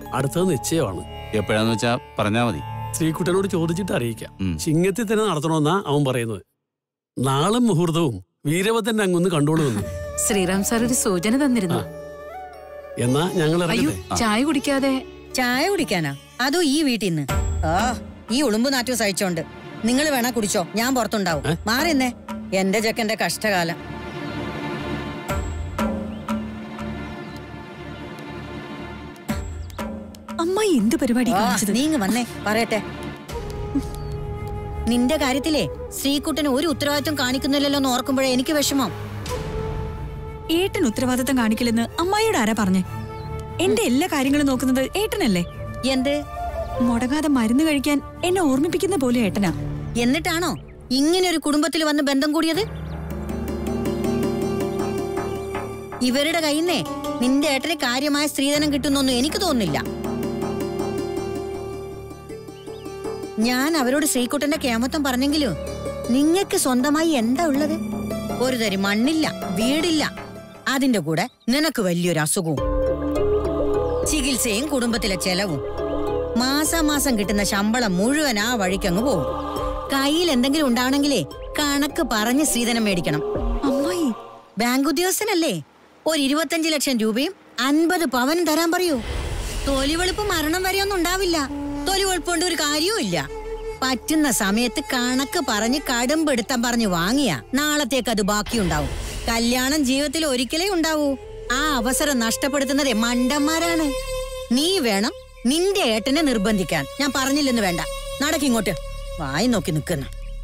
അടുത്തത് നിശ്ചയമാണ് എപ്പോഴാന്ന് വെച്ചാ പറഞ്ഞാ മതി ശ്രീകുട്ടനോട് ചോദിച്ചിട്ട് അറിയിക്കാം ഉം. ചിങ്ങത്തിൽ തന്നെ നടത്തണമെന്നാ അവൻ പറയുന്നത് നാളും മുഹൂർത്തവും വീരഭദ്രന്റെ അങ്ങൊന്ന് കണ്ടോളുമെന്ന് ശ്രീറാം സാർ ഒരു സൂചന തന്നിരുന്നു എന്നാ ഞങ്ങൾ അയ്യോ ഇറങ്ങട്ടെ ചായ കുടിക്കാതെ ചായ കുടിക്കാനാ അതോ ഈ വീട്ടിൽ നിന്ന് ആ ഈ ഉളുമ്പ് നാറ്റു സഹിച്ചോണ്ട് നിങ്ങൾ വേണ കുടിച്ചോ ഞാൻ പുറത്തുണ്ടാവും ഏ? മാറിന്നേ എന്റെ ചെക്കന്റെ കഷ്ടകാലം അമ്മ എന്ത് പരിപാടി ആ, കാണിച്ചത് നീ ഇങ്ങ് വന്നേ പറയട്ടെ നിന്റെ കാര്യത്തിലേ ശ്രീകുട്ടന് ഒരു ഉത്തരവാദിത്വം കാണിക്കുന്നില്ലല്ലോ എന്ന് ഓർക്കുമ്പോഴേ എനിക്ക് വിഷമം ഏട്ടൻ ഉത്തരവാദിത്തം കാണിക്കില്ലെന്ന് അമ്മായിയോട് ആരാ പറഞ്ഞേ എന്റെ എല്ലാ കാര്യങ്ങളും നോക്കുന്നത് ഏട്ടനല്ലേ എന്ത് മുടങ്ങാതെ മരുന്ന് കഴിക്കാൻ എന്നെ ഓർമ്മിപ്പിക്കുന്ന പോലെ ഏട്ടനാ എന്നിട്ടാണോ ഇങ്ങനെ ഒരു കുടുംബത്തിൽ വന്ന് ബന്ധം കൂടിയത് ഇവരുടെ കയ്യിന്നേ നിന്റെ ഏട്ടന് കാര്യമായ സ്ത്രീധനം കിട്ടുന്നൊന്നും എനിക്ക് തോന്നുന്നില്ല ഞാൻ അവരോട് ശ്രീകുട്ടന്റെ കേമത്വം പറഞ്ഞെങ്കിലും നിങ്ങക്ക് സ്വന്തമായി എന്താ ഉള്ളത് ഒരു തരി മണ്ണില്ല വീടില്ല അതിന്റെ കൂടെ നിനക്ക് വലിയൊരു അസുഖവും ചികിത്സയും കുടുംബത്തിലെ ചെലവും മാസാമാസം കിട്ടുന്ന ശമ്പളം മുഴുവൻ ആ വഴിക്കങ്ങ് പോകും കയ്യിൽ എന്തെങ്കിലും ഉണ്ടാവണമെങ്കിലേ കണക്ക് പറഞ്ഞ് സ്ത്രീധനം മേടിക്കണം അമ്മായി ബാങ്ക് ഉദ്യോഗസ്ഥനല്ലേ ഒരു ഇരുപത്തഞ്ച് ലക്ഷം രൂപയും അൻപത് പവനും തരാൻ പറയൂ തൊലിവെളുപ്പ് മരണം വരെ ഒന്നും ഉണ്ടാവില്ല തൊലിവെളുപ്പ് കൊണ്ട് ഒരു കാര്യവും ഇല്ല പറ്റുന്ന സമയത്ത് കണക്ക് പറഞ്ഞ് കടുംപിടുത്തം പറഞ്ഞ് വാങ്ങിയ നാളത്തേക്ക് അത് ബാക്കിയുണ്ടാവും കല്യാണം ജീവിതത്തിൽ ഒരിക്കലേ ഉണ്ടാവൂ ആ അവസരം നഷ്ടപ്പെടുത്തുന്നത് മണ്ടന്മാരാണ് നീ വേണം നിന്റെ ഏട്ടനെ നിർബന്ധിക്കാൻ ഞാൻ പറഞ്ഞില്ലെന്ന് വേണ്ട നടക്കിങ്ങോട്ട് വായി നോക്കി നിൽക്കുന്ന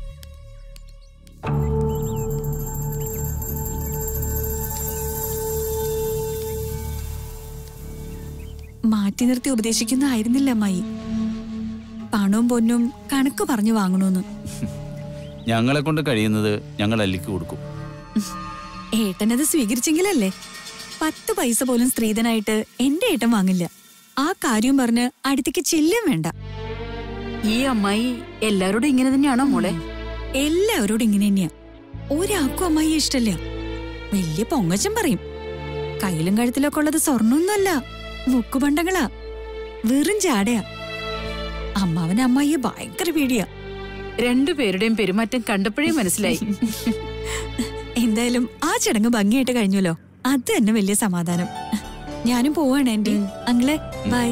മാറ്റി നിർത്തി ഉപദേശിക്കുന്നതായിരുന്നില്ല അമ്മായി പണവും പൊന്നും കണക്ക് പറഞ്ഞു വാങ്ങണമെന്ന് ഞങ്ങളെ കൊണ്ട് കഴിയുന്നത് ഞങ്ങൾ അല്ലിക്ക് കൊടുക്കും ഏട്ടനത് സ്വീകരിച്ചെങ്കിലല്ലേ പത്ത് പൈസ പോലും സ്ത്രീധനായിട്ട് എന്റെ ഏട്ടൻ വാങ്ങില്ല ആ കാര്യം പറഞ്ഞ് അടുത്തേക്ക് ചെല്ലും വേണ്ട ഈ അമ്മായി എല്ലാരോടും ഇങ്ങനെ തന്നെയാണോ മോളെ എല്ലാവരോടും ഇങ്ങനെ തന്നെയാ ഒരാൾക്കും അമ്മായി ഇഷ്ടല്ല വലിയ പൊങ്ങച്ചം പറയും കയ്യിലും കഴുത്തിലൊക്കെ ഉള്ളത് സ്വർണ്ണമൊന്നുമല്ല മുക്കുപണ്ടങ്ങളാ വെറും ചാടയാ അമ്മാവൻ അമ്മായിയെ ഭയങ്കര പേടിയാ രണ്ടുപേരുടെയും പെരുമാറ്റം കണ്ടപ്പോഴേ മനസ്സിലായി എന്തായാലും ആ ചടങ്ങ് ഭംഗിയായിട്ട് കഴിഞ്ഞല്ലോ അത് തന്നെ വലിയ സമാധാനം ഞാനും പോവാണ് ആന്റി അങ്ങളെ ബൈ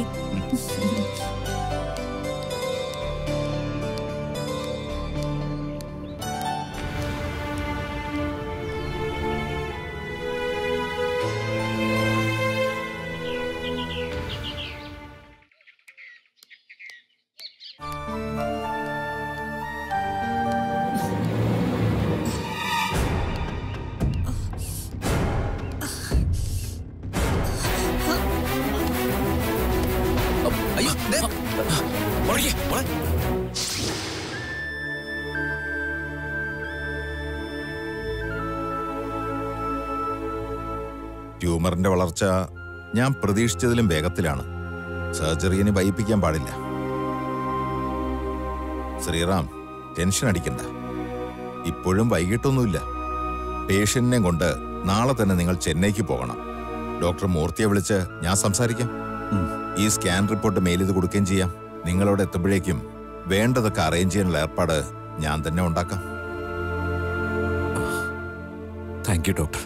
അയ്യോ ദേ. മുളകെ, മോളെ. ട്യൂമറിന്റെ വളർച്ച ഞാൻ പ്രതീക്ഷിച്ചതിലും വേഗത്തിലാണ് സർജറിന് വൈകിപ്പിക്കാൻ പാടില്ല ശ്രീറാം ടെൻഷൻ അടിക്കണ്ട ഇപ്പോഴും വൈകിട്ടൊന്നുമില്ല പേഷ്യന്റിനെ കൊണ്ട് നാളെ തന്നെ നിങ്ങൾ ചെന്നൈക്ക് പോകണം ഡോക്ടർ മൂർത്തിയെ വിളിച്ച് ഞാൻ സംസാരിക്കാം ഈ സ്കാൻ റിപ്പോർട്ട് മെയിൽ ചെയ്ത് കൊടുക്കുകയും ചെയ്യാം നിങ്ങളവിടെ എത്തുമ്പോഴേക്കും വേണ്ടതൊക്കെ അറേഞ്ച് ചെയ്യാനുള്ള ഏർപ്പാട് ഞാൻ തന്നെ ഉണ്ടാക്കാം thank you doctor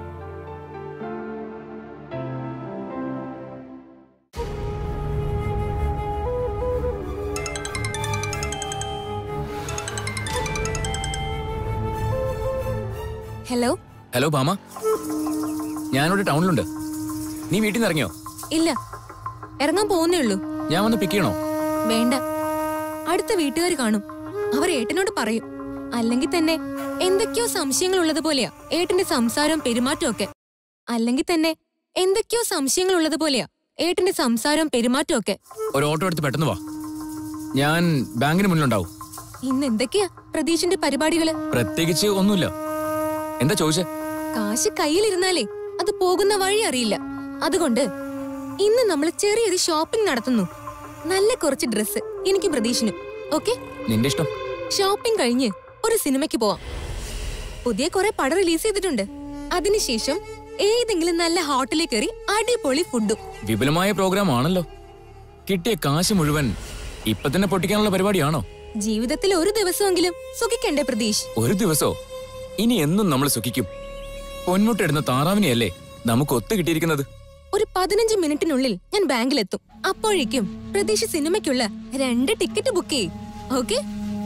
hello hello Bhama ഞാനിവിടെ ടൗണിലുണ്ട് നീ വീട്ടിൽ നിന്ന് ഇറങ്ങിയോ ഇല്ല ഇറങ്ങാൻ പോകുന്നേ ഉള്ളൂ ഞാൻ വന്ന് പിക്ക് ചെയ്യണോ വേണ്ട അടുത്ത വീട്ടുകാർ കാണും അവർ ഏട്ടനോട് പറയും അല്ലെങ്കിൽ തന്നെ എന്തൊക്കെയോ സംശയങ്ങൾ ഉള്ളതുപോലെയാ ഏട്ടന്റെ സംസാരവും പെരുമാറ്റവും ഒക്കെ അല്ലെങ്കിൽ തന്നെ എന്തൊക്കെയോ സംശയങ്ങൾ ഉള്ളതുപോലെയാ ഏട്ടന്റെ സംസാരവും പെരുമാറ്റവും ഒക്കെ ഒരു ഓട്ടോ എടുത്ത് പെട്ടെന്ന് വാ ഞാൻ ബാങ്കിന് മുന്നിലുണ്ടാവും ഇന്ന് എന്തൊക്കെയാ പ്രതീഷിന്റെ പരിപാടികള് പ്രത്യേകിച്ച് ഒന്നുമില്ല എന്താ ചോദിച്ചേ കാശ് കയ്യിലിരുന്നാലേ അത് പോകുന്ന വഴി അറിയില്ല അതുകൊണ്ട് ഇന്ന് നമ്മൾ ചെറിയൊരു ഷോപ്പിംഗ് നടത്തുന്നു നല്ല കുറച്ച് ഡ്രസ്സ് എനിക്ക് പ്രതീക്ഷനും ഓക്കെ നിന്റെ ഇഷ്ടം ഷോപ്പിംഗ് കഴിഞ്ഞ് ഒരു സിനിമയ്ക്ക് പോവാം പുതിയ കുറെ പടം റിലീസ് ചെയ്തിട്ടുണ്ട് അതിനുശേഷം ഏതെങ്കിലും നല്ല ഹോട്ടലിൽ കയറി അടിപൊളി ഫുഡും വിപുലമായ പ്രോഗ്രാം ആണല്ലോ കിട്ടിയ കാശ് മുഴുവൻ ഇപ്പൊ തന്നെ പൊട്ടിക്കാനുള്ള പരിപാടിയാണോ ജീവിതത്തിൽ ഒരു ദിവസമെങ്കിലും സുഖിക്കണ്ടേ പ്രതീഷ് ഒരു ദിവസോ ഇനി എന്നും നമ്മൾ സുഖിക്കും പൊന്മുട്ടിടുന്ന താറാവിനെയല്ലേ നമുക്ക് ഒത്തു കിട്ടിയിരിക്കുന്നത് ഒരു പതിനഞ്ച് മിനിറ്റിനുള്ളിൽ ഞാൻ ബാങ്കിലെത്തും അപ്പോഴേക്കും പ്രതീഷ് സിനിമയ്ക്കുള്ള രണ്ട് ടിക്കറ്റ് ബുക്ക് ചെയ്യും ഓക്കെ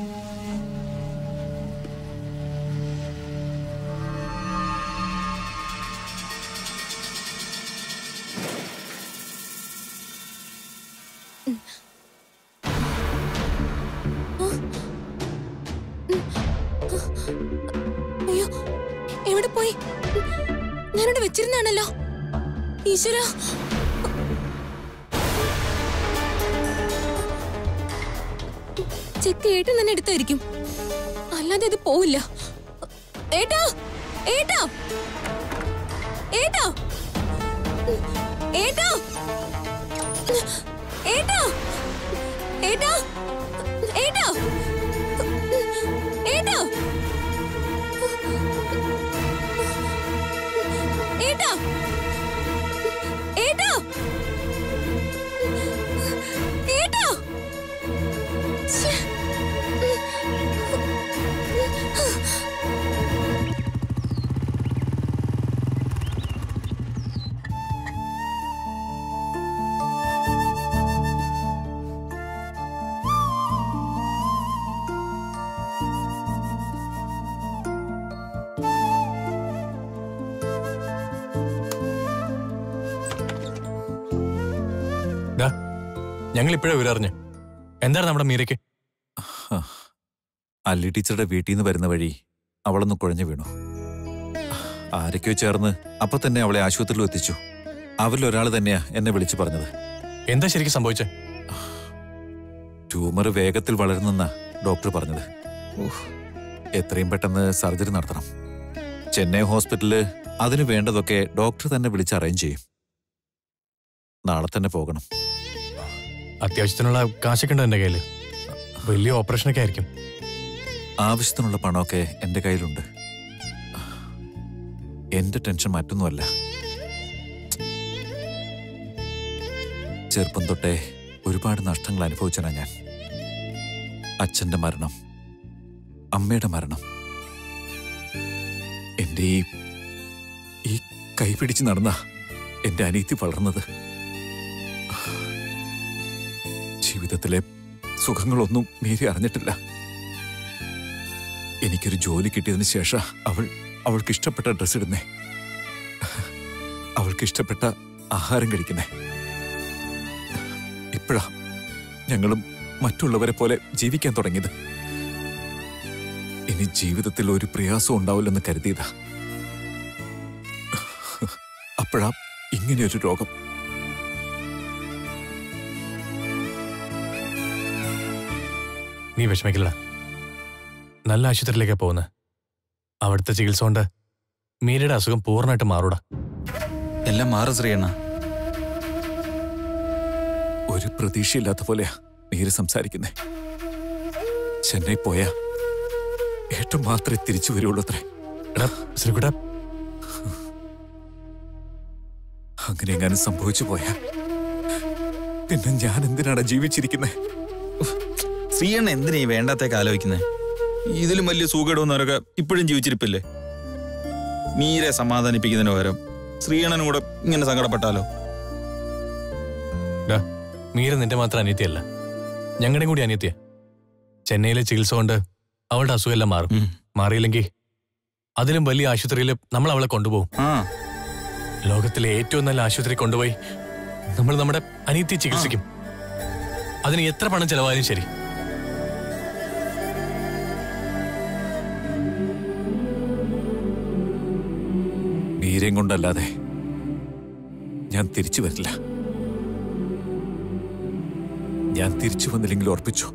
അയ്യോ എവിടെ പോയി ഞാനിവിടെ വെച്ചിരുന്നാണല്ലോ ഈശ്വര ചെക്ക് ഏട്ടൻ തന്നെ എടുത്തായിരിക്കും അല്ലാതെ ഇത് പോവില്ല ഏട്ടാ ഏട്ടാ ഏട്ടാ ഏട്ടാ ഏട്ടാ ഏട്ടാ ഏട്ടാ ഏട്ടാ ഏട്ടാ ഏട്ടാ ഏട്ടാ ഛെ. ഞങ്ങൾ ഇപ്പോഴേ വിവരറിഞ്ഞ് എന്താണ് നമ്മുടെ മീരയ്ക്ക് അല്ലി ടീച്ചറുടെ വീട്ടിൽ നിന്ന് വരുന്ന വഴി അവളൊന്ന് കുഴഞ്ഞു വീണു ആരൊക്കെയോ ചേർന്ന് അപ്പൊ തന്നെ അവളെ ആശുപത്രിയിൽ എത്തിച്ചു അവരിൽ ഒരാൾ തന്നെയാ എന്നെ വിളിച്ചു പറഞ്ഞത് എന്താ ശരിക്കും സംഭവിച്ചേ ട്യൂമർ വേഗത്തിൽ വളരുന്നെന്ന ഡോക്ടർ പറഞ്ഞത് ഊഹ്, എത്രയും പെട്ടെന്ന് സർജറി നടത്തണം ചെന്നൈ ഹോസ്പിറ്റലില് അതിന് വേണ്ടതൊക്കെ ഡോക്ടർ തന്നെ വിളിച്ച് അറേഞ്ച് ചെയ്യും നാളെ തന്നെ പോകണം അത്യാവശ്യത്തിനുള്ള കാശൊക്കെ ഉണ്ട് എന്റെ കയ്യില് വലിയ ഓപ്പറേഷനൊക്കെ ആയിരിക്കും ആവശ്യത്തിനുള്ള പണമൊക്കെ എന്റെ കയ്യിലുണ്ട് എന്റെ ടെൻഷൻ മറ്റൊന്നുമല്ല ചെറുപ്പം തൊട്ടേ ഒരുപാട് നഷ്ടങ്ങൾ അനുഭവിച്ചനാ ഞാൻ അച്ഛന്റെ മരണം അമ്മയുടെ മരണം എന്റെ ഈ ഈ കൈ പിടിച്ച് നടന്ന എന്റെ അനീതി വളർന്നത് ജീവിതത്തിലെ സുഖങ്ങളൊന്നും മീരി അറിഞ്ഞിട്ടില്ല എനിക്കൊരു ജോലി കിട്ടിയതിന് ശേഷം അവൾ അവൾക്ക് ഇഷ്ടപ്പെട്ട ഡ്രസ് ഇടുന്നേ അവൾക്ക് ഇഷ്ടപ്പെട്ട ആഹാരം കഴിക്കുന്നേ ഇപ്പോഴാ ഞങ്ങളും മറ്റുള്ളവരെ പോലെ ജീവിക്കാൻ തുടങ്ങിയത് ഇനി ജീവിതത്തിൽ ഒരു പ്രയാസവും ഉണ്ടാവില്ലെന്ന് കരുതിയതാ അപ്പോഴാ ഇങ്ങനെയൊരു രോഗം നീ വിഷമിക്കില്ല നല്ല ആശുപത്രിയിലേക്കാ പോകുന്നത് അവിടുത്തെ ചികിത്സ കൊണ്ട് മീരയുടെ അസുഖം പൂർണ്ണമായിട്ട് മാറൂടാ എല്ലാം മാറും ശ്രീയണ്ണ ഒരു പ്രതീക്ഷയില്ലാത്ത പോലെയാ മീര സംസാരിക്കുന്നേ ചെന്നൈ പോയാ ഏട്ടൻ മാത്രമേ തിരിച്ചു വരുള്ളൂ അത്രേ എടാ ശ്രീകുട്ട അങ്ങനെ എങ്ങാനും സംഭവിച്ചു പോയാ പിന്നെ ഞാൻ എന്തിനാണ് ജീവിച്ചിരിക്കുന്നത് ശ്രീയണ്ണ എന്തിനാ ഈ വേണ്ടാത്തേക്ക് ആലോചിക്കുന്നേ ഇതിലും വലിയ സുഖമിടുന്നവരൊക്കെ ഇപ്പോഴും ജീവിച്ചിരിപ്പില്ലേ മീരെ സമാധാനിപ്പിക്കുന്നതിന് പകരം ശ്രീയണ്ണനും കൂടെ ഇങ്ങനെ സങ്കടപ്പെട്ടാലോ ഡാ മീര നിന്റെ മാത്രം അനിയത്തിയല്ല ഞങ്ങളുടെയും കൂടി അനിയത്തിയ ചെന്നൈയിലെ ചികിത്സ കൊണ്ട് അവളുടെ അസുഖമെല്ലാം മാറും ഉം. മാറിയില്ലെങ്കിൽ അതിലും വലിയ ആശുപത്രിയിൽ നമ്മൾ അവളെ കൊണ്ടുപോകും ആ ലോകത്തിലെ ഏറ്റവും നല്ല ആശുപത്രി കൊണ്ടുപോയി നമ്മൾ നമ്മുടെ അനിയത്തിയെ ചികിത്സിക്കും അതിന് എത്ര പണം ചെലവായാലും ശരി മീരയും കൊണ്ടല്ലാതെ ഞാൻ തിരിച്ചു വരില്ല ഞാൻ തിരിച്ചു വന്നില്ലെങ്കിൽ ഓർപ്പിച്ചു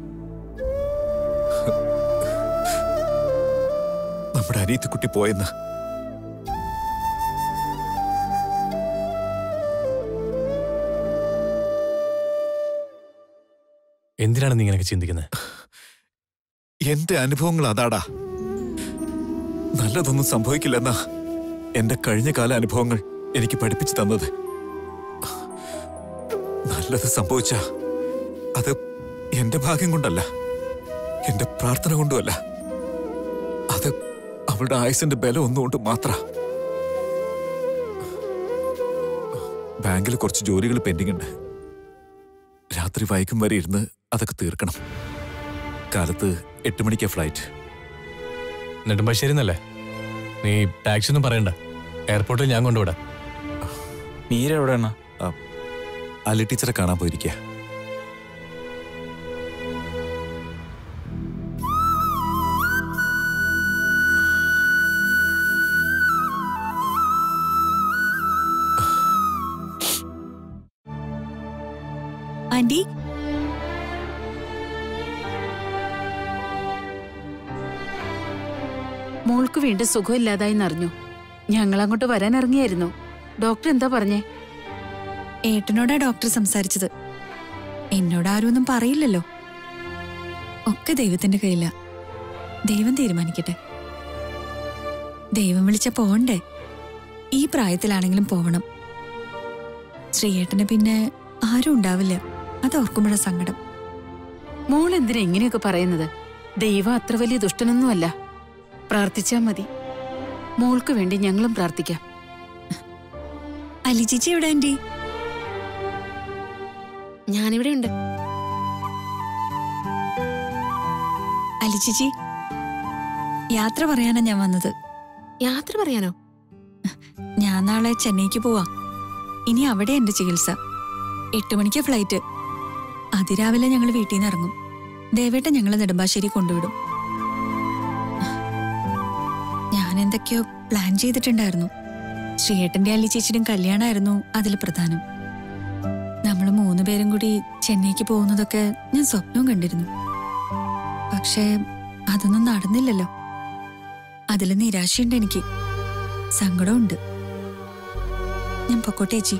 നമ്മുടെ അനിയത്തിക്കുട്ടി പോയെന്ന് എന്തിനാണ് നീ ഇങ്ങനെയൊക്കെ ചിന്തിക്കുന്നത് എന്റെ അനുഭവങ്ങൾ അതാടാ നല്ലതൊന്നും സംഭവിക്കില്ലെന്നാ എന്റെ കഴിഞ്ഞ കാല അനുഭവങ്ങൾ എനിക്ക് പഠിപ്പിച്ചു തന്നത് നല്ലത് സംഭവിച്ച അത് എന്റെ ഭാഗ്യം കൊണ്ടല്ല എന്റെ പ്രാർത്ഥന കൊണ്ടുമല്ല അത് അവളുടെ ആയുസിന്റെ ബലം ഒന്നുകൊണ്ട് മാത്ര ബാങ്കിൽ കുറച്ച് ജോലികൾ പെൻഡിംഗ് ഉണ്ട് രാത്രി വൈകും വരെ ഇരുന്ന് അതൊക്കെ തീർക്കണം കാലത്ത് എട്ട് മണിക്കാ ഫ്ലൈറ്റ് നെടുമ്പാശ്ശേരി എന്നല്ലേ നീ ടാക്സി ഒന്നും പറയണ്ട എയർപോർട്ടിൽ ഞാൻ കൊണ്ടുവിടാം മീര എവിടെയാണ് അലി ടീച്ചറെ കാണാൻ പോയിരിക്കുക ആന്റി മോൾക്ക് വീണ്ടും സുഖമില്ലാതായി എന്നറിഞ്ഞു ഞങ്ങൾ അങ്ങോട്ട് വരാൻ ഇറങ്ങിയായിരുന്നു ഡോക്ടർ എന്താ പറഞ്ഞേ ഏട്ടനോടാ ഡോക്ടർ സംസാരിച്ചത് എന്നോട് ആരും ഒന്നും പറയില്ലല്ലോ ഒക്കെ ദൈവത്തിന്റെ കയ്യില ദൈവം തീരുമാനിക്കട്ടെ ദൈവം വിളിച്ച പോണ്ടേ ഈ പ്രായത്തിലാണെങ്കിലും പോവണം ശ്രീയേട്ടന് പിന്നെ ആരും ഉണ്ടാവില്ല അത് ഓർക്കുമ്പോഴാ സങ്കടം മോൾ എന്തിനാ ഇങ്ങനെയൊക്കെ പറയുന്നത് ദൈവം അത്ര വലിയ ദുഷ്ടനൊന്നുമല്ല പ്രാർത്ഥിച്ചാ മതി മോൾക്ക് വേണ്ടി ഞങ്ങളും പ്രാർത്ഥിക്കാം അലി ചേച്ചി എവിടെ ആന്റി ഞാനിവിടെ ഉണ്ട് അലി ചേച്ചി യാത്ര പറയാനാ ഞാൻ വന്നത് യാത്ര പറയാനോ ഞാൻ നാളെ ചെന്നൈക്ക് പോവാ ഇനി അവിടെ എന്റെ ചികിത്സ എട്ട് മണിക്ക് ഫ്ലൈറ്റ് അതിരാവിലെ ഞങ്ങൾ വീട്ടിൽ നിന്ന് ഇറങ്ങും ദേവേട്ട ഞങ്ങളെ നെടുമ്പാശ്ശേരി കൊണ്ടുവിടും ഞാൻ എന്തൊക്കെയോ പ്ലാൻ ചെയ്തിട്ടുണ്ടായിരുന്നു ശ്രീയേട്ടന്റെ അല്ലി ചേച്ചിയുടെയും കല്യാണമായിരുന്നു അതിൽ പ്രധാനം നമ്മൾ മൂന്ന് പേരും കൂടി ചെന്നൈക്ക് പോകുന്നതൊക്കെ ഞാൻ സ്വപ്നവും കണ്ടിരുന്നു പക്ഷേ അതൊന്നും നടന്നില്ലല്ലോ അതിൽ നിരാശയുണ്ട് എനിക്ക് സങ്കടമുണ്ട് ഞാൻ പൊക്കോട്ടെ ചേച്ചി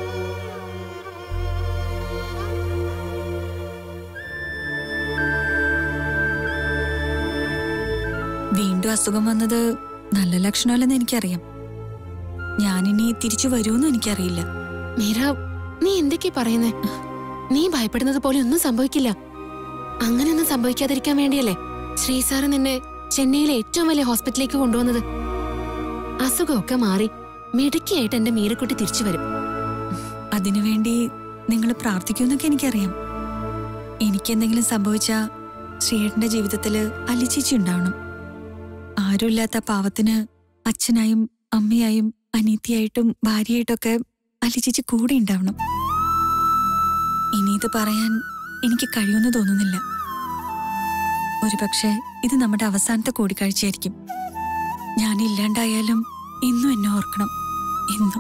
വീണ്ടും അസുഖം വന്നത് നല്ല ലക്ഷണമല്ലെന്ന് എനിക്കറിയാം ഞാനിനി തിരിച്ചു വരുമെന്നും എനിക്കറിയില്ല മീര നീ എന്തൊക്കെയാ പറയുന്നേ നീ ഭയപ്പെടുന്നത് പോലെ ഒന്നും സംഭവിക്കില്ല അങ്ങനെയൊന്നും സംഭവിക്കാതിരിക്കാൻ വേണ്ടിയല്ലേ ശ്രീ സാറ് നിന്നെ ചെന്നൈയിലെ ഏറ്റവും വലിയ ഹോസ്പിറ്റലിലേക്ക് കൊണ്ടുവന്നത് അസുഖമൊക്കെ മാറി മിടുക്കിയായിട്ട് എന്റെ മീരക്കുട്ടി തിരിച്ചു വരും അതിനുവേണ്ടി നിങ്ങൾ പ്രാർത്ഥിക്കുമെന്നൊക്കെ എനിക്കറിയാം എനിക്കെന്തെങ്കിലും സംഭവിച്ചാ ശ്രീയേട്ടന്റെ ജീവിതത്തില് അലിച്ചേച്ചി ഉണ്ടാവണം ആരുമില്ലാത്ത പാവത്തിന് അച്ഛനായും അമ്മയായും അനീതിയായിട്ടും ഭാര്യയായിട്ടൊക്കെ അലിച്ചേച്ചി കൂടെ ഉണ്ടാവണം ഇനി ഇത് പറയാൻ എനിക്ക് കഴിയുമെന്ന് തോന്നുന്നില്ല ഒരുപക്ഷെ ഇത് നമ്മുടെ അവസാനത്തെ കൂടിക്കാഴ്ചയായിരിക്കും ഞാൻ ഇല്ലാണ്ടായാലും ഇന്നും എന്നെ ഓർക്കണം എന്നും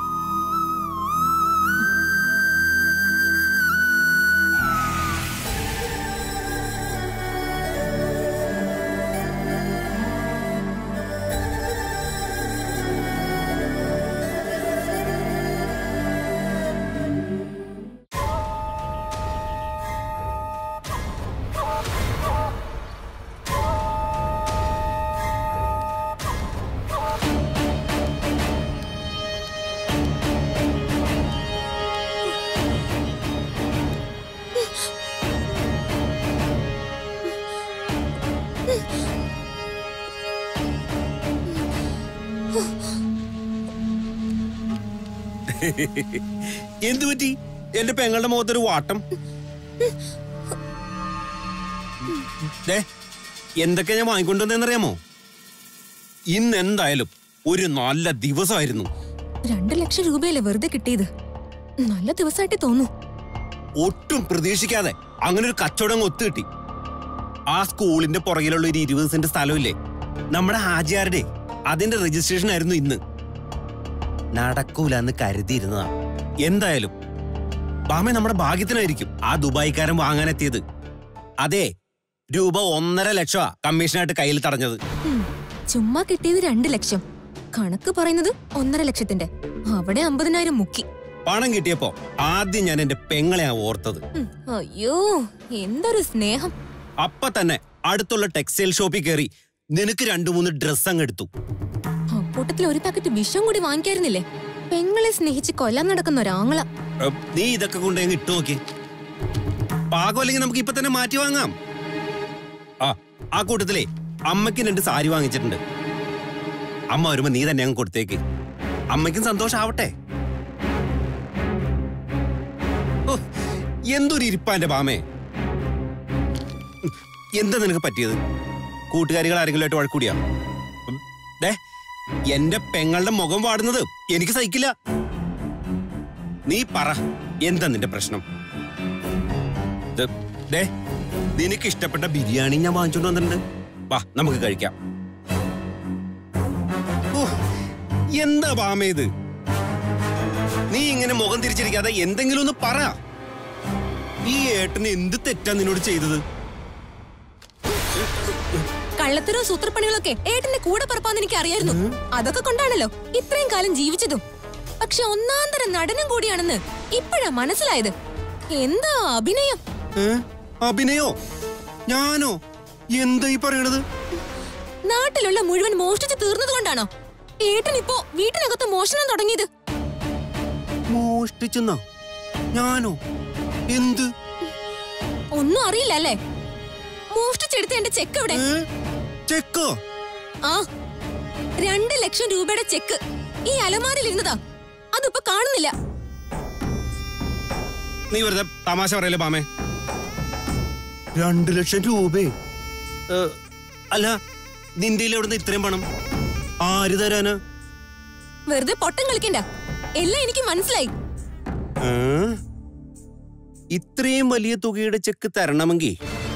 എന്തു പറ്റി എന്റെ പെങ്ങളുടെ മുഖത്തൊരു വാട്ടം ദേ, എന്തൊക്കെ ഞാൻ വാങ്ങിക്കൊണ്ടുവന്നറിയാമോ ഇന്ന് എന്തായാലും ഒരു നല്ല ദിവസമായിരുന്നു രണ്ടു ലക്ഷം രൂപയല്ലേ വെറുതെ കിട്ടിയത് നല്ല ദിവസമായിട്ട് തോന്നുന്നു ഒട്ടും പ്രതീക്ഷിക്കാതെ അങ്ങനെ ഒരു കച്ചവടം അങ്ങ് ഒത്തുകിട്ടി ആ സ്കൂളിന്റെ പുറകിലുള്ള ഒരു ഇരുപത് സെന്റ് സ്ഥലമില്ലേ നമ്മുടെ ഹാജിയാരുടെ അതിന്റെ രജിസ്ട്രേഷൻ ആയിരുന്നു ഇന്ന് നടക്കൂല എന്ന് കരുതിയിരുന്നതാ എന്തായാലും ബാമ നമ്മുടെ ഭാഗ്യത്തിനായിരിക്കും ആ ദുബായിക്കാരൻ വാങ്ങാനെത്തിയത് അതെ രൂപ ഒന്നര ലക്ഷമാ കമ്മീഷനായിട്ട് കയ്യിൽ തടഞ്ഞത് ഉം. ചുമ്മാ കിട്ടിയത് രണ്ട് ലക്ഷം കണക്ക് പറയുന്നത് ഒന്നര ലക്ഷത്തിന്റെ അവിടെ അമ്പതിനായിരം മുക്കി പണം കിട്ടിയപ്പോ ആദ്യം ഞാൻ എന്റെ പെങ്ങളെയാ ഓർത്തത് ഉം. അയ്യോ എന്തൊരു സ്നേഹം അപ്പൊ തന്നെ അടുത്തുള്ള ടെക്സ്റ്റൈൽ ഷോപ്പിൽ കയറി നിനക്ക് രണ്ടു മൂന്ന് ഡ്രസ് അങ്ങ് എടുത്തു അക്കൂട്ടത്തിൽ ഒരു പാക്കറ്റ് വിഷം കൂടി വാങ്ങിക്കായിരുന്നില്ലേ പെങ്ങളെ സ്നേഹിച്ച് കൊല്ലാൻ നടക്കുന്ന ഒരാങ്ങള ഏ, നീ ഇതൊക്കെ കൊണ്ട് അങ്ങ് ഇട്ടു നോക്കി പാകമല്ലെങ്കിൽ നമുക്ക് ഇപ്പൊ തന്നെ മാറ്റി വാങ്ങാം ആ ആ കൂട്ടത്തിലേ അമ്മയ്ക്ക് രണ്ട് സാരി വാങ്ങിച്ചിട്ടുണ്ട് അമ്മ വരുമ്പോ നീ തന്നെ അങ്ങ് കൊടുത്തേക്ക് അമ്മയ്ക്കും സന്തോഷാവട്ടെ ഓ, എന്തൊരു ഇരിപ്പാന്റെ ബാമേ ഉം, എന്താ നിനക്ക് പറ്റിയത് കൂട്ടുകാരികൾ ആരെങ്കിലും ആയിട്ട് വഴക്കൂടിയാ ഉം, ദേ എന്റെ പെങ്ങളുടെ മുഖം വാടുന്നത് എനിക്ക് സഹിക്കില്ല നീ പറ എന്താ നിന്റെ പ്രശ്നം ദേ, ദേ നിനക്ക് ഇഷ്ടപ്പെട്ട ബിരിയാണി ഞാൻ വാങ്ങിച്ചോണ്ട് വന്നിട്ടുണ്ട് വാ നമുക്ക് കഴിക്കാം ഓ, എന്താ ബാമേ ഇത് നീ ഇങ്ങനെ മുഖം തിരിച്ചിരിക്കാതെ എന്തെങ്കിലും ഒന്ന് പറ ഈ ഏട്ടന് എന്ത് തെറ്റാ നിന്നോട് ചെയ്തത് കള്ളത്തരവും സൂത്രപ്പണികളൊക്കെ ഏട്ടന്റെ കൂടെ പറപ്പാന്ന് എനിക്ക് അറിയായിരുന്നു അതൊക്കെ കൊണ്ടാണല്ലോ ഇത്രയും കാലം ജീവിച്ചതും പക്ഷെ ഒന്നാം തരം നടനും കൂടിയാണെന്ന് ഇപ്പോഴാ മനസ്സിലായത് എന്താ അഭിനയം ഏ? അഭിനയോ ഞാനോ എന്താ ഈ പറയണത് നാട്ടിലുള്ള മുഴുവൻ മോഷ്ടിച്ച് തീർന്നത് കൊണ്ടാണോ ഏട്ടൻ ഇപ്പോ വീട്ടിനകത്ത് മോഷണം തുടങ്ങിയത് മോഷ്ടിച്ചെന്നോ ഞാനോ എന്ത് ഒന്നും അറിയില്ല അല്ലേ മോഷ്ടിച്ചെടുത്ത എന്റെ ചെക്ക് എവിടെ ചെക്കോ ആ രണ്ട് ലക്ഷം രൂപയുടെ ചെക്ക് ഈ അലമാരിൽ ഇരുന്നതാ അതിപ്പോ കാണുന്നില്ല നീ വെറുതെ തമാശ പറയല്ലേ പാമേ രണ്ടു ലക്ഷം രൂപേ ഏ, അല്ല നിന്റെ എവിടുന്ന് ഇത്രയും പണം ആര് തരാനാ വെറുതെ പൊട്ടം കളിക്കണ്ട എല്ലാം എനിക്ക് മനസ്സിലായി ഏ? ഇത്രയും വലിയ തുകയുടെ ചെക്ക് തരണമെങ്കിൽ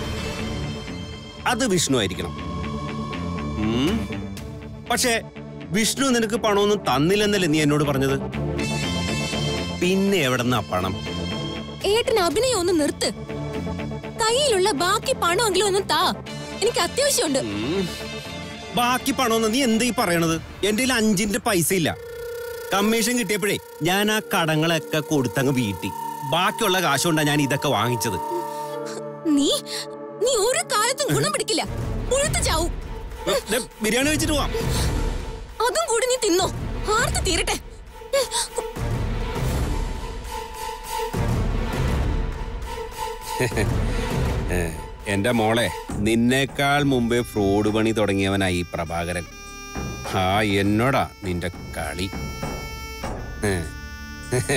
അത് വിഷ്ണു ആയിരിക്കണം ഉം. പക്ഷേ വിഷ്ണു നിനക്ക് പണമൊന്നും തന്നില്ലെന്നല്ലേ നീ എന്നോട് പറഞ്ഞത് പിന്നെ എവിടെന്നാ പണം ഏട്ടൻ അഭിനയം ഒന്ന് നിർത്ത് കയ്യിലുള്ള ബാക്കി പണമെങ്കിലും ഒന്ന് താ എനിക്ക് അത്യാവശ്യമുണ്ട് ഉം. ബാക്കി പണമെന്ന് നീ എന്താ ഈ പറയണത് എന്റെ കയ്യിൽ അഞ്ചിന്റെ പൈസ ഇല്ല കമ്മീഷൻ കിട്ടിയപ്പോഴേ ഞാൻ ആ കടങ്ങളൊക്കെ കൊടുത്തങ്ങ് വീട്ടി ബാക്കിയുള്ള കാശുകൊണ്ടാ ഞാൻ ഇതൊക്കെ വാങ്ങിച്ചത് നീ നീ ഒരു കാലത്തും ഗുണം പിടിക്കില്ല പുഴുത്ത് ചാവും ദേ, ബിരിയാണി വെച്ചിട്ട് പോവാം അതും കൂടി നീ തിന്നോ ആർത്ത് തീരട്ടെ എന്റെ മോളെ നിന്നേക്കാൾ മുമ്പേ ഫ്രോഡ് പണി തുടങ്ങിയവനായി ഈ പ്രഭാകരൻ ആ എന്നോടാ നിന്റെ കളി ഹേ. ഹേ.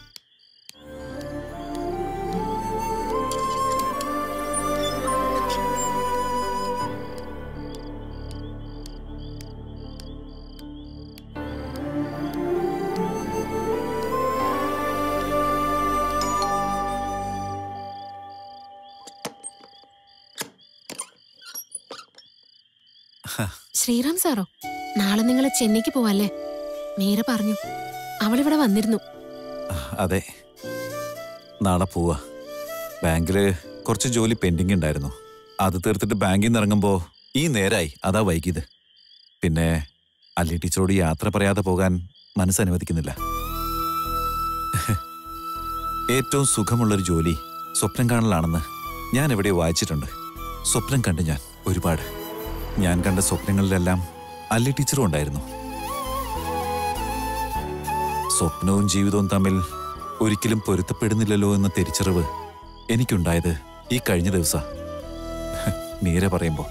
ശ്രീറാം സാറോ നാളെ നിങ്ങൾ ചെന്നൈക്ക് പോവല്ലേ മീര പറഞ്ഞു അവളിവിടെ വന്നിരുന്നു അതെ നാളെ പോവാ ബാങ്കില് കുറച്ച് ജോലി പെൻഡിങ് ഉണ്ടായിരുന്നു അത് തീർത്തിട്ട് ബാങ്കിൽ നിന്ന് ഇറങ്ങുമ്പോൾ ഈ നേരായി അതാ വൈകിയത് പിന്നെ അല്ലി ടീച്ചറോട് യാത്ര പറയാതെ പോകാൻ മനസ്സനുവദിക്കുന്നില്ല ഏറ്റവും സുഖമുള്ളൊരു ജോലി സ്വപ്നം കാണലാണെന്ന് ഞാൻ എവിടെ വായിച്ചിട്ടുണ്ട് സ്വപ്നം കണ്ട് ഞാൻ ഒരുപാട് ഞാൻ കണ്ട സ്വപ്നങ്ങളിലെല്ലാം അല്ലി ടീച്ചറും ഉണ്ടായിരുന്നു സ്വപ്നവും ജീവിതവും തമ്മിൽ ഒരിക്കലും പൊരുത്തപ്പെടുന്നില്ലല്ലോ എന്ന തിരിച്ചറിവ് എനിക്കുണ്ടായത് ഈ കഴിഞ്ഞ ദിവസ മീര പറയുമ്പോ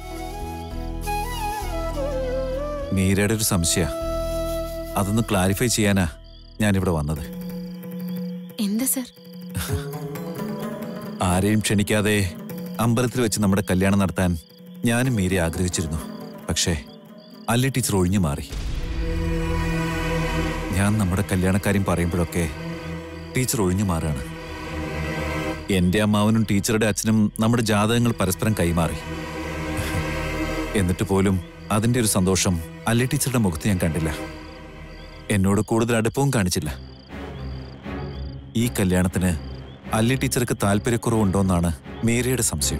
മീരയുടെ ഒരു സംശയ അതൊന്ന് ക്ലാരിഫൈ ചെയ്യാനാ ഞാനിവിടെ വന്നത് എന്താ സർ ആരെയും ക്ഷണിക്കാതെ അമ്പലത്തിൽ വെച്ച് നമ്മുടെ കല്യാണം നടത്താൻ ഞാനും മീരെ ആഗ്രഹിച്ചിരുന്നു പക്ഷേ അല്ലി ടീച്ചർ ഒഴിഞ്ഞു മാറി ഞാൻ നമ്മുടെ കല്യാണക്കാര്യം പറയുമ്പോഴൊക്കെ ടീച്ചർ ഒഴിഞ്ഞു മാറാണ് എന്റെ അമ്മാവനും ടീച്ചറുടെ അച്ഛനും നമ്മുടെ ജാതകങ്ങൾ പരസ്പരം കൈമാറി എന്നിട്ട് പോലും അതിന്റെ ഒരു സന്തോഷം അല്ലി ടീച്ചറുടെ മുഖത്ത് ഞാൻ കണ്ടില്ല എന്നോട് കൂടുതൽ അടുപ്പവും കാണിച്ചില്ല ഈ കല്യാണത്തിന് അല്ലി ടീച്ചർക്ക് താല്പര്യക്കുറവുണ്ടോന്നാണ് മീരയുടെ സംശയം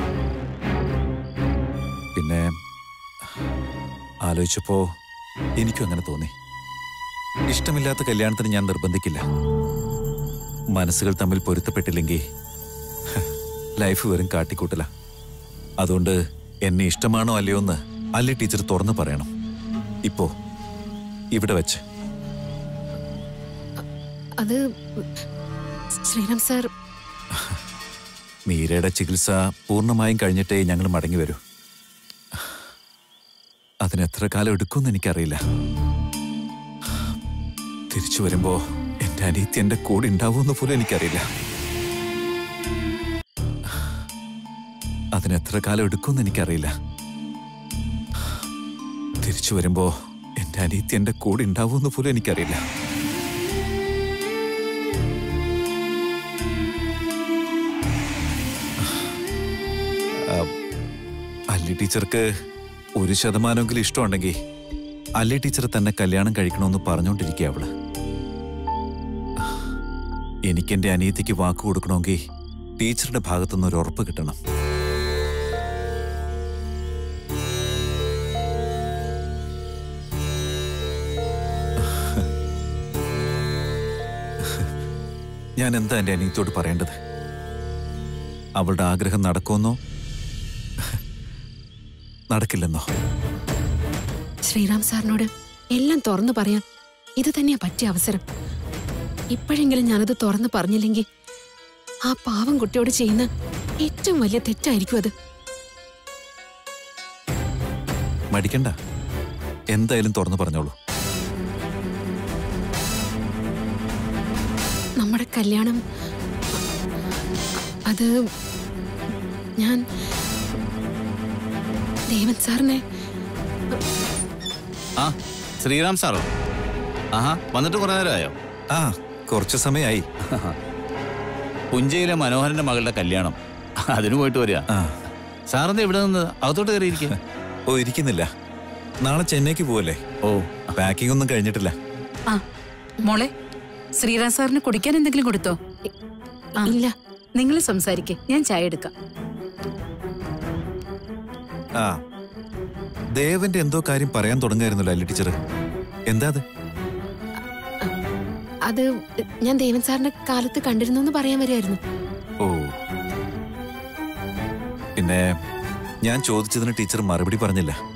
പിന്നെ ആലോചിച്ചപ്പോ എനിക്കും അങ്ങനെ തോന്നി ഇഷ്ടമില്ലാത്ത കല്യാണത്തിന് ഞാൻ നിർബന്ധിക്കില്ല മനസ്സുകൾ തമ്മിൽ പൊരുത്തപ്പെട്ടില്ലെങ്കിൽ ഹ്, ലൈഫ് വെറും കാട്ടിക്കൂട്ടല അതുകൊണ്ട് എന്നെ ഇഷ്ടമാണോ അല്ലയോ എന്ന് അല്ലി ടീച്ചർ തുറന്നു പറയണം ഇപ്പോ ഇവിടെ വെച്ച് അത് ശ്രീറാം സാർ മീരയുടെ ചികിത്സ പൂർണ്ണമായും കഴിഞ്ഞിട്ടേ ഞങ്ങൾ മടങ്ങി വരൂ അതിന് എത്ര കാലം എടുക്കുമെന്ന് എനിക്കറിയില്ല തിരിച്ചു വരുമ്പോ എന്റെ അനിയത്തി എന്റെ കൂടെ ഉണ്ടാവുമെന്ന് പോലും എനിക്കറിയില്ല അതിന് എത്ര കാലം എടുക്കുമെന്ന് എനിക്കറിയില്ല തിരിച്ചു വരുമ്പോ എന്റെ അനിയത്തി എന്റെ കൂടെ ഉണ്ടാവുമെന്ന് പോലും എനിക്കറിയില്ല ആ, അല്ലി ടീച്ചർക്ക് ഒരു ശതമാനമെങ്കിലും ഇഷ്ടമുണ്ടെങ്കിൽ അല്ലി ടീച്ചർ തന്നെ കല്യാണം കഴിക്കണമെന്ന് പറഞ്ഞുകൊണ്ടിരിക്കുക അവള് എനിക്കെന്റെ അനിയത്തിക്ക് വാക്ക് കൊടുക്കണമെങ്കിൽ ടീച്ചറുടെ ഭാഗത്തുനിന്ന് ഒരു ഉറപ്പ് കിട്ടണം ഞാൻ എന്താ എന്റെ അനിയത്തോട് പറയേണ്ടത് അവളുടെ ആഗ്രഹം നടക്കുമെന്നോ നടക്കില്ലെന്നോ ശ്രീറാം സാറിനോട് എല്ലാം തുറന്നു പറയാൻ ഇത് തന്നെയാ പറ്റിയ അവസരം ഇപ്പോഴെങ്കിലും ഞാനത് തുറന്നു പറഞ്ഞില്ലെങ്കിൽ ആ പാവം കുട്ടിയോട് ചെയ്യുന്ന ഏറ്റവും വലിയ തെറ്റായിരിക്കും അത് മടിക്കണ്ട എന്തായാലും തുറന്നു പറഞ്ഞോളൂ നമ്മുടെ കല്യാണം അത് ഞാൻ ദേവൻ സാറിനെ ആ ശ്രീറാം സാറോ ആഹാ വന്നിട്ട് കുറെ നേരമായോ ആ കുറച്ച് സമയമായി പുഞ്ചയിലെ മനോഹരന്റെ മകളുടെ കല്യാണം അതിന് പോയിട്ട് വരിക സാറിന്റെ ഇവിടെ നിന്ന് അകത്തോട്ട് കയറിയിരിക്കുക ഓ ഇരിക്കുന്നില്ല നാളെ ചെന്നൈക്ക് പോവല്ലേ ഓ പാക്കിംഗ് ഒന്നും കഴിഞ്ഞിട്ടില്ല ആ മോളെ ശ്രീറാം സാറിന് കുടിക്കാൻ എന്തെങ്കിലും കൊടുത്തോ ഇല്ല നിങ്ങൾ സംസാരിക്കേ ഞാൻ ചായ എടുക്കാം ആ ദേവന്റെ എന്തോ കാര്യം പറയാൻ തുടങ്ങായിരുന്നല്ലോ അല്ലി ടീച്ചർ എന്താ അത് അത് ഞാൻ ദേവൻ സാറിന്റെ കാലത്ത് കണ്ടിരുന്നു എന്ന് പറയാൻ വരികയായിരുന്നു ഓ പിന്നെ ഞാൻ ചോദിച്ചതിന് ടീച്ചർ മറുപടി പറഞ്ഞില്ല